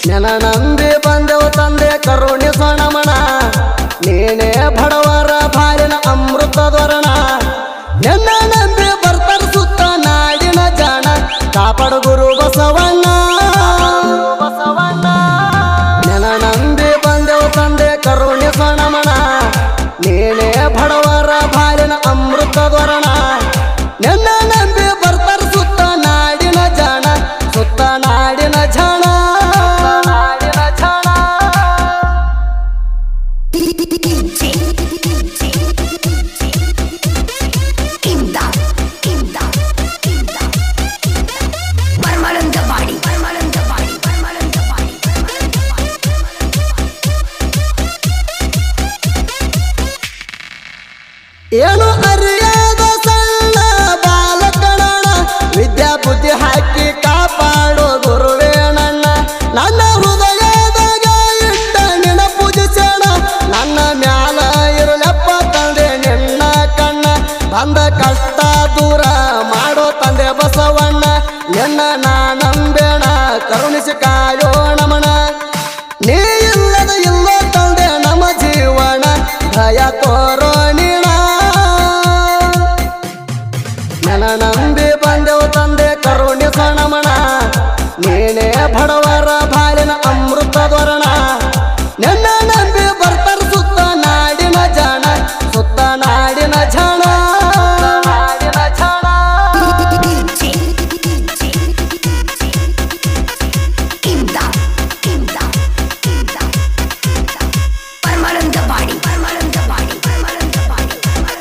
ನೆನ ನಂಬಿ ಬಂದೆವು ತಂದೆ ಕರುಣಿಸೋಣಮಣ ನೀನೇ ಬಡವರ ಬಾಲಿನ ಅಮೃತದೊರಣ ನೆನ್ನ ನಂಬಿ ಬರ್ತಾರ ಸುತ್ತ ನಾಡಿನ ಜಾಣ ಕಾಪಾಡು ಗುರು ಬಸವಣ್ಣ ಬಸವಣ್ಣ ನೆನ ನಂಬಿ ಬಂದೆವು ತಂದೆ ಕರುಣಿಸೋಣಮಣ ನೀನೇ ಬಡವರ ಬಾಲಿನ ಅಮೃತದೊರಣ ನೆನ್ನ ನಂಬಿ ಬರ್ತಾರ ಸುತ್ತ ನಾಡಿನ ಜಾಣ ಸುತ್ತ ನಾಡಿನ ಜಾಣ ನಾಡಿನ ಜಾಣ ಪರಮಾನಂದವಾಡಿ ಪರಮಾನಂದವಾಡಿ ಪರಮಾನಂದವಾಡಿ ಏನು ಅರಿಯಾದ ಸಣ್ಣ ಬಾಲಕಣ ವಿದ್ಯಾ ಬುದ್ಧಿ ಹಾಕಿ ಕಾಪಾಡೋ ಗುರುವೇ ನನ್ನ ನನ್ನ ಹೃದಯದಾಗ ಇಟ್ಟ ನಿನ್ನ ಪೂಜಿಸೋಣ ನನ್ನ ಮ್ಯಾಲ ಇರಲಪ್ಪ ತಂದೆ ನಿನ್ನ ಕಣ್ಣ ಬಂದ ಕಷ್ಟ ದೂರ ಮಾಡೋ ತಂದೆ ಬಸವಣ್ಣ ನಿನ್ನ ನಾ ನಂಬೇಣ ಕರುಣಿಸಿ ಕಾಯೋಣಮಣ ನೀ ಇಲ್ಲದ ಇಲ್ಲ ತಂದೆ ನಮ್ಮ ಜೀವನ ಭಯ ತೋರೋ ನೀಣ ನನ್ನ ನಂಬಿ ಬಂದೆವು ತಂದೆ ಕರುಣಿಸೋಣಮಣ ನೀನೇ ಬಡವರ ಬಾಲಿನ ಅಮೃತದೊರಣ ನನ್ನ ನಂಬಿ ಬರ್ತಾರ ಸುತ್ತ ನಾಡಿನ ಜಾಣ ಸುತ್ತ ನಾಡಿನ ಜಾಣ ನಾಡಿನ ಜಾಣ ಪರಮಾನಂದವಾಡಿ ಪರಮಾನಂದವಾಡಿ ಪರಮಾನಂದವಾಡಿ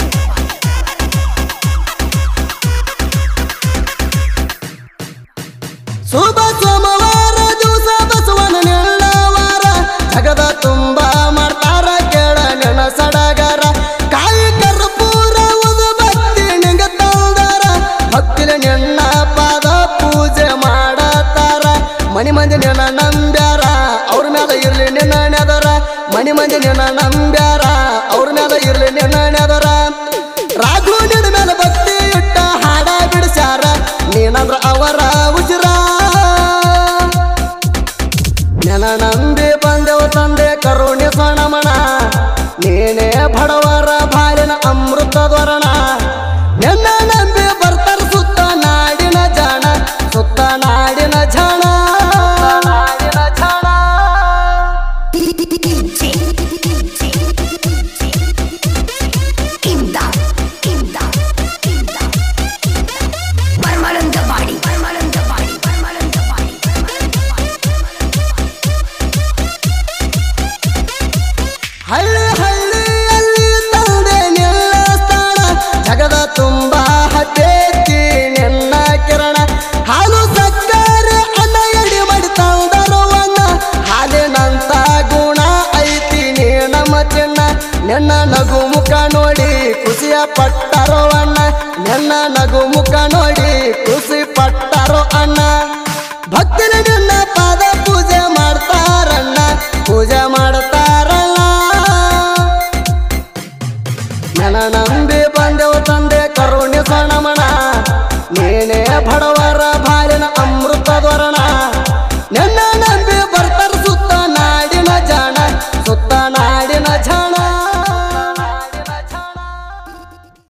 ಶುಭ ಸೋಮವಾರ ದಿವಸ ಬಸವನ ನೆಳ್ಳವಾರ ಜಗದ ತುಂಬ ಮಾಡ್ತಾರ ಕೇಳ ನೆನ ಸಡಗರ ಕಾಯಿ ಕರ್ಪೂರ ಉದು ಭಕ್ತಿ ನಿಂಗ ತಂದರ ಭಕ್ತಿಲ ನಿನ್ನ ಪಾದ ಪೂಜೆ ಮಾಡತಾರ ಮನಿ ಮಂದಿ ನಿನ್ನ ನಂಬ್ಯಾರ ಅವ್ರ ಮ್ಯಾಲ ಇರ್ಲಿ ನಿನ್ನ ನೆದರ ಮನಿ ಮಂದಿ ನಿನ್ನ ನಂಬ್ಯಾರ ಅವ್ರ ಮ್ಯಾಲ ಇರ್ಲಿ ನಿನ್ನ ನೆದರ ರಾಘು ನಿನ್ನ ಮೇಲೆ ಭಕ್ತಿ ಇಟ್ಟ ಹಾಡ ಬಿಡಿಸ್ಯಾರ ನೀನಂದ್ರ ಅವರ ಉಸಿರ ನೆನ ನಂಬಿ ಬಂದೆವು ತಂದೆ ಕರುಣಿಸೋಣಮಣ